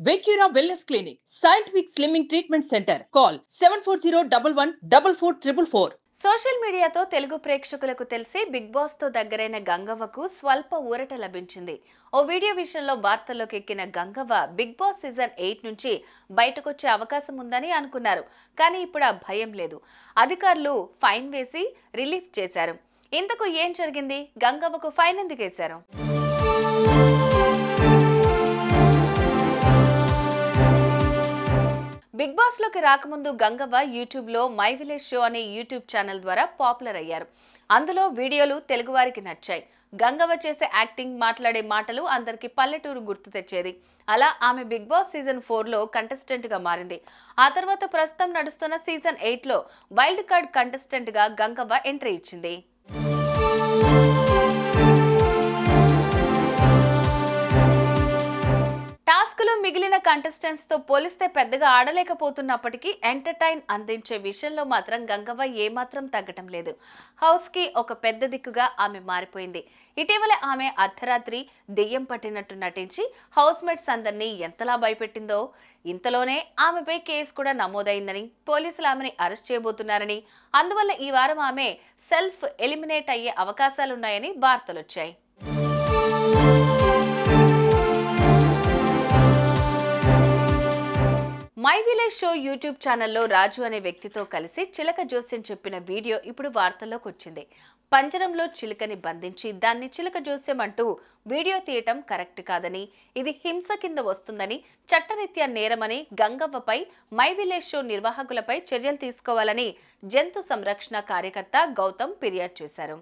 Vecura Wellness Clinic, Scientific Slimming Treatment Center. Call 740 social మీడియాతో తెలుగు ప్రేక్షకులకు తెలిసి బిగ్ బాస్ తో దగ్గరైన గంగవ్వకు స్వల్ప ఊరట లభించింది ఓ వీడియో విషయంలో వార్తల్లోకి ఎక్కిన Gangavva Bigg boss season eight నుంచి బయటకొచ్చే అవకాశం ఉందని అనుకున్నారు కానీ ఇప్పుడు ఆ భయం లేదు అధికారులు ఫైన్ వేసి రిలీఫ్ చేశారు ఇంతకు ఏం జరిగింది గంగవ్వకు ఫైన్ ఎందుకు వేశారు బిగ్ బాస్ లోకి రాకముందు గంగవ్వ యూట్యూబ్ లో మై విలేజ్ షో అనే యూట్యూబ్ ఛానల్ ద్వారా పాపులర్ అయ్యారు అందులో వీడియోలు తెలుగువారికి నచ్చాయి గంగవ్వ చేసే యాక్టింగ్ మాట్లాడే మాటలు అందరికి పల్లెటూరు గుర్తు తెచ్చేది అలా ఆమె బిగ్ బాస్ సీజన్ ఫోర్ లో కంటెస్టెంట్ గా మారింది ఆ తర్వాత ప్రస్తుతం నడుస్తున్న సీజన్ ఎయిట్ లో వైల్డ్ కార్డ్ కంటెస్టెంట్ గా గంగవ్వ ఎంట్రీ ఇచ్చింది టాస్క్లో మిగిలిన కంటెస్టెంట్స్ తో పోలిస్తే పెద్దగా ఆడలేకపోతున్నప్పటికీ ఎంటర్టైన్ అందించే విషయంలో మాత్రం గంగవ్వ ఏమాత్రం తగ్గటం లేదు హౌస్ కి ఒక పెద్ద దిక్కుగా ఆమె మారిపోయింది ఇటీవల ఆమె అర్ధరాత్రి దెయ్యం పట్టినట్టు నటించి హౌస్ మేట్స్ అందరినీ ఎంతలా భయపెట్టిందో ఇంతలోనే ఆమెపై కేసు కూడా నమోదైందని పోలీసులు ఆమెని అరెస్ట్ చేయబోతున్నారని అందువల్ల ఈ వారం ఆమె సెల్ఫ్ ఎలిమినేట్ అయ్యే అవకాశాలున్నాయని వార్తలొచ్చాయి మై విలేజ్ షో యూట్యూబ్ ఛానల్లో రాజు అనే వ్యక్తితో కలిసి చిలక జోస్యం చెప్పిన వీడియో ఇప్పుడు వార్తల్లోకి వచ్చింది పంజరంలో చిలుకని బంధించి దాన్ని చిలక జోస్యం అంటూ వీడియో తీయటం కరెక్ట్ కాదని ఇది హింస కింద వస్తుందని చట్టరీత్యా నేరమని గంగవ్వపై మై విలేజ్ షో నిర్వాహకులపై చర్యలు తీసుకోవాలని జంతు సంరక్షణ కార్యకర్త గౌతమ్ ఫిర్యాదు చేశారు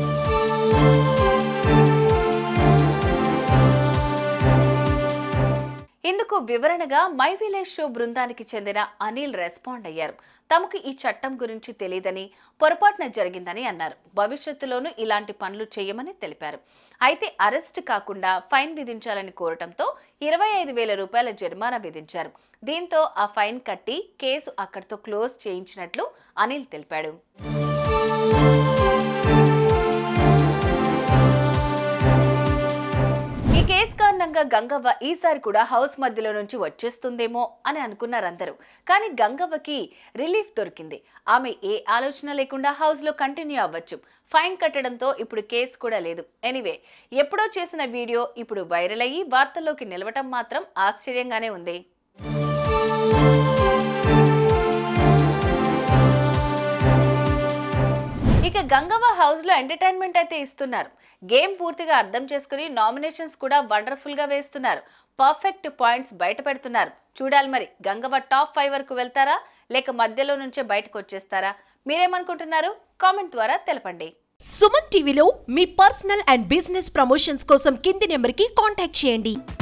ఇందుకు వివరణగా మై విలేజ్ షో బృందానికి చెందిన అనిల్ రెస్పాండ్ అయ్యారు తమకు ఈ చట్టం గురించి తెలియదని పొరపాటున జరిగిందని అన్నారు భవిష్యత్తులోనూ ఇలాంటి పనులు చేయమని తెలిపారు అయితే అరెస్ట్ కాకుండా ఫైన్ విధించాలని కోరటంతో ఇరవై ఐదు వేల రూపాయల జరిమానా విధించారు దీంతో ఆ ఫైన్ కట్టి కేసు అక్కడితో క్లోజ్ చేయించినట్లు అనిల్ తెలిపాడు ఈ కేసు కారణంగా గంగవ్వ ఈసారి కూడా హౌస్ మధ్యలో నుంచి వచ్చేస్తుందేమో అని అనుకున్నారందరూ కానీ గంగవ్వకి రిలీఫ్ దొరికింది ఆమె ఏ ఆలోచన లేకుండా హౌస్ లో కంటిన్యూ అవ్వచ్చు ఫైన్ కట్టడంతో ఇప్పుడు కేసు కూడా లేదు ఎనీవే ఎప్పుడో చేసిన వీడియో ఇప్పుడు వైరల్ అయ్యి వార్తల్లోకి నిలవటం మాత్రం ఆశ్చర్యంగానే ఉంది ఇక గంగవ్వ హౌస్ లో ఎంటర్టైన్మెంట్ అయితే ఇస్తున్నారు గేమ్ పూర్తిగా అర్థం చేసుకుని నామినేషన్స్ కూడా వండర్ఫుల్ గా వేస్తున్నారు పర్ఫెక్ట్ పాయింట్స్ బయట పెడుతున్నారు చూడాలి మరి గంగవ్వ టాప్ ఫైవ్ వరకు వెళ్తారా లేక మధ్యలో నుంచే బయటకు వచ్చేస్తారా మీరేమనుకుంటున్నారు కామెంట్ ద్వారా తెలపండి సుమన్ టీవీలో మీ పర్సనల్ అండ్ బిజినెస్ ప్రమోషన్స్ కోసం కింది నెంబర్కి కాంటాక్ట్ చేయండి